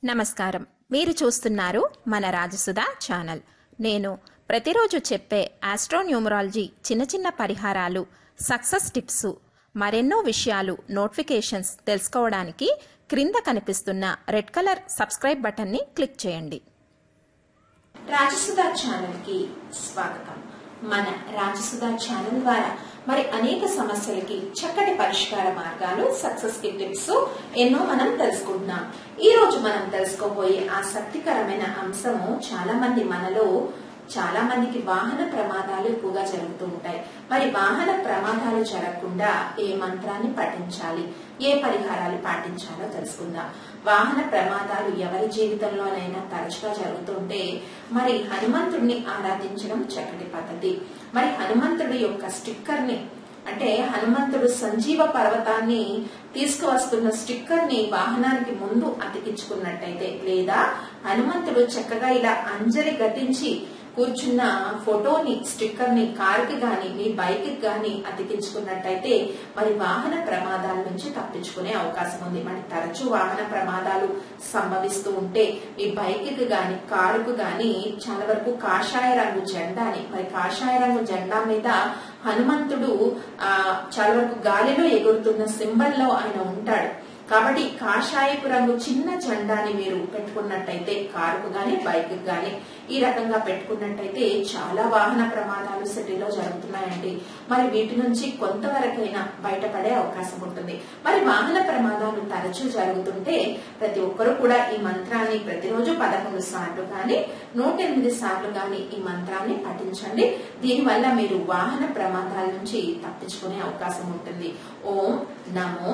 నమస్కారం మీరు చూస్తున్నారు మన రాజసుధా ఛానల్ నేను ప్రతిరోజు చెప్పే ఆస్ట్రోన్యూమరాలజీ చిన్న చిన్న పరిహారాలు సక్సెస్ టిప్స్ మరెన్నో విషయాలు నోటిఫికేషన్స్ తెలుసుకోవడానికి క్రింద కనిపిస్తున్న రెడ్ కలర్ సబ్స్క్రైబ్ బటన్ని క్లిక్ చేయండి రాజసుధ ఛానల్ కి స్వాగతం మన రాజసుధ ఛానల్ ద్వారా మరి అనేక సమస్యలకి చక్కటి పరిష్కార మార్గాలు సక్సెస్ కి టిప్స్ ఎన్నో మనం తెలుసుకుంటున్నాం ఈ రోజు మనం తెలుసుకోబోయే ఆసక్తికరమైన అంశము చాలా మంది మనలో చాలా మందికి వాహన ప్రమాదాలు ఎక్కువగా జరుగుతూ ఉంటాయి మరి వాహన ప్రమాదాలు జరగకుండా ఏ మంత్రాన్ని పఠించాలి ఏ పరిహారాలు పాటించాలో తెలుసుకుందాం వాహన ప్రమాదాలు ఎవరి జీవితంలోనైనా తరచుగా జరుగుతుంటే మరి హనుమంతుడిని ఆరాధించడం చక్కటి పద్ధతి మరి హనుమంతుడి యొక్క స్టిక్కర్ ని అంటే హనుమంతుడు సంజీవ పర్వతాన్ని తీసుకువస్తున్న స్టిక్కర్ ని వాహనానికి ముందు అతికించుకున్నట్టయితే లేదా హనుమంతుడు చక్కగా ఇలా అంజలి గతించి కూర్చున్న ఫోటోని స్టిక్కర్ ని కారుకి గాని మీ బైక్ కి గాని అతికించుకున్నట్టయితే మరి వాహన ప్రమాదాల నుంచి తప్పించుకునే అవకాశం ఉంది మరి తరచూ వాహన ప్రమాదాలు సంభవిస్తూ ఉంటే మీ బైక్ కి గాని కారుకు గాని చాలా వరకు కాషాయ రంగు జెండాని మరి కాషాయ రంగు జెండా మీద హనుమంతుడు ఆ చాలా వరకు గాలిలో ఎగురుతున్న సింబల్లో ఆయన ఉంటాడు కాబట్టి కాషాయపు రంగు చిన్న జెండాని మీరు పెట్టుకున్నట్టయితే కారుకు గాని బైక్ గాని ఈ రకంగా పెట్టుకున్నట్టయితే చాలా వాహన ప్రమాదాలు సిటీలో జరుగుతున్నాయండి మరి వీటి నుంచి కొంతవరకైనా బయటపడే అవకాశం ఉంటుంది మరి వాహన ప్రమాదాలు తరచూ జరుగుతుంటే ప్రతి ఒక్కరూ కూడా ఈ మంత్రాన్ని ప్రతిరోజు పదకొండు సార్లు కానీ నూట ఎనిమిది సార్లు కానీ ఈ మంత్రాన్ని పఠించండి దీనివల్ల మీరు వాహన ప్రమాదాల నుంచి తప్పించుకునే అవకాశం ఉంటుంది ఓం నమో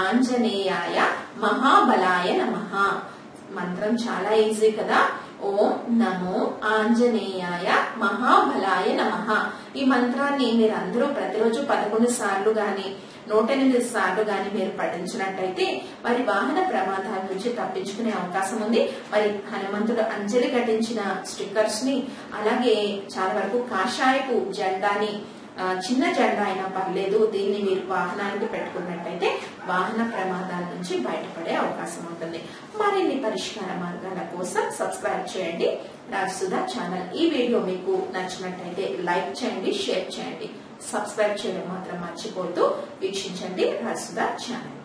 ఆంజనేయాయ మహాబలాయ నమః మంత్రం చాలా ఈజీ కదా ఓం నమో ఆంజనేయాయ మహాబలాయ నమః ఈ మంత్రాన్ని మీరు అందరూ ప్రతిరోజు పదకొండు సార్లు గాని నూట ఎనిమిది సార్లు గాని మీరు పఠించినట్టయితే మరి వాహన ప్రమాదాల నుంచి తప్పించుకునే అవకాశం ఉంది మరి హనుమంతుడు అంజలి ఘటించిన స్టిక్కర్స్ ని అలాగే చాలా వరకు కాషాయపు జెండాని ఆ, చిన్న జెండా అయినా పర్లేదు దీన్ని మీరు వాహనానికి పెట్టుకున్నట్టయితే వాహన ప్రమాదాల నుంచి బయటపడే అవకాశం ఉంటుంది మరిన్ని పరిష్కార మార్గాల కోసం సబ్స్క్రైబ్ చేయండి రాజసుధా ఛానల్ ఈ వీడియో మీకు నచ్చినట్టయితే లైక్ చేయండి షేర్ చేయండి సబ్స్క్రైబ్ చేయడం మాత్రం మర్చిపోతూ వీక్షించండి రాజసుధా ఛానల్